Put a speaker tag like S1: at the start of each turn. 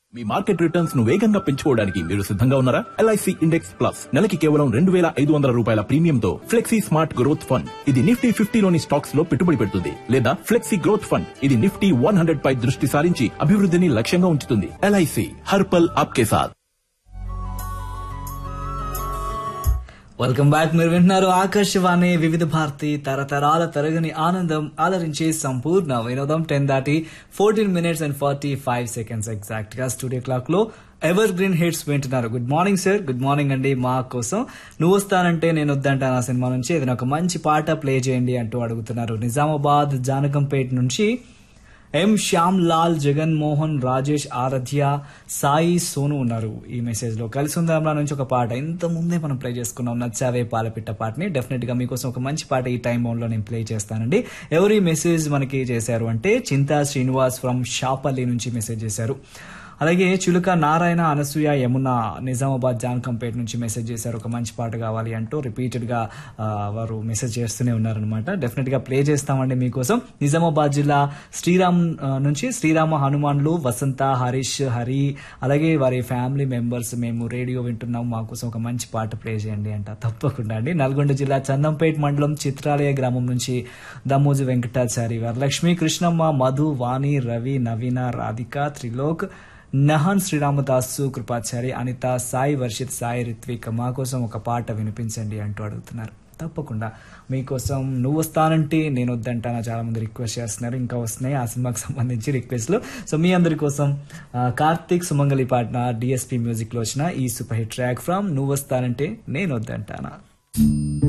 S1: మీ market returns ను వేగంగా పెంచుకోవడానికి మీరు సిద్ధంగా ఉన్నారా ఎల్ఐసి ఇండెక్స్ ప్లస్ నెలకి కేవలం రెండు వేల ఐదు వందల రూపాయల ప్రీమియంతో ఫ్లెక్సీ స్మార్ట్ గ్రోత్ ఫండ్ ఇది నిఫ్టీ ఫిఫ్టీలోని స్టాక్స్ లో పెట్టుబడి పెడుతుంది లేదా ఫ్లెక్సీ గ్రోత్ ఫండ్ ఇది నిఫ్టీ వన్ హండ్రెడ్ పై దృష్టి సారించి అభివృద్ధిని లక్ష్యంగా ఉంచుతుంది ఎల్ఐసి హర్పల్ ఆప్కే సాథ్
S2: వెల్కమ్ బ్యాక్ మీరు వింటున్నారు ఆకాశవాణి వివిధ భారతి తరతరాల తరగని ఆనందం ఆలరించే సంపూర్ణ వినోదం టెన్ దాటి fourteen minutes and forty five seconds exact గా స్టూడియో క్లాక్ లో ఎవర్ గ్రీన్ హిట్స్ వింటున్నారు good morning sir good morning అండి మా కోసం నువ్వు వస్తానంటే నేను వద్దంటాను ఆ సినిమా నుంచి ఏదైనా ఒక మంచి పాట ప్లే చేయండి అంటూ అడుగుతున్నారు నిజామాబాద్ జానకంపేట నుంచి ఎం శ్యామ్ లాల్ జగన్ మోహన్ రాజేష్ ఆరాధ్య సాయి సోను ఉన్నారు ఈ మెసేజ్ లో కలిసి ఉందాంలా నుంచి ఒక పాట ఇంత ముందే మనం ప్లే చేసుకున్నాం నచ్చావే పాలపిట్ట పాటని డెఫినెట్ గా మీకోసం ఒక మంచి పాట ఈ టైం లో నేను ప్లే చేస్తానండి ఎవరు ఈ మెసేజ్ మనకి చేశారు అంటే చింతా శ్రీనివాస్ ఫ్రమ్ షాపల్లి నుంచి మెసేజ్ చేశారు అలాగే చిలుక నారాయణ అనసూయ యమున నిజామాబాద్ జాన్కంపేట నుంచి మెసేజ్ చేశారు ఒక మంచి పాట కావాలి అంటూ రిపీటెడ్ గా ఆ, వారు మెసేజ్ చేస్తూనే ఉన్నారనమాట డెఫినెట్ గా ప్లే చేస్తామండి మీకోసం నిజామాబాద్ జిల్లా శ్రీరామ్ ఆ, నుంచి శ్రీరామ హనుమాన్లు వసంత హరీష్ హరి అలాగే వారి ఫ్యామిలీ మెంబర్స్ మేము రేడియో వింటున్నాం మా కోసం ఒక మంచి పాట ప్లే చేయండి అంట తప్పకుండా అండి నల్గొండ జిల్లా చందంపేట మండలం చిత్రాలయ గ్రామం నుంచి దమ్మోజు వెంకటాచారి వరలక్ష్మి కృష్ణమ్మ మధు వాణి రవి నవీన రాధిక త్రిలోక్ నహన్ శ్రీరామదాసు కృపాచారి అనిత సాయి వర్షిత్ సాయి రిత్విక్ మా కోసం ఒక పాట వినిపించండి అంటూ అడుగుతున్నారు తప్పకుండా మీకోసం నువ్వు వస్తానంటే నేను వద్దంటానా చాలా మంది రిక్వెస్ట్ చేస్తున్నారు ఇంకా వస్తున్నాయి ఆ సినిమాకి సంబంధించి రిక్వెస్ట్లు సో మీ అందరి కోసం ఆ, కార్తీక్ సుమంగళి పాటన డిఎస్పి మ్యూజిక్ లో వచ్చిన ఈ సూపర్ హిట్ ట్రాక్ ఫ్రమ్ నువ్వు వస్తానంటే నేను వద్దంటానా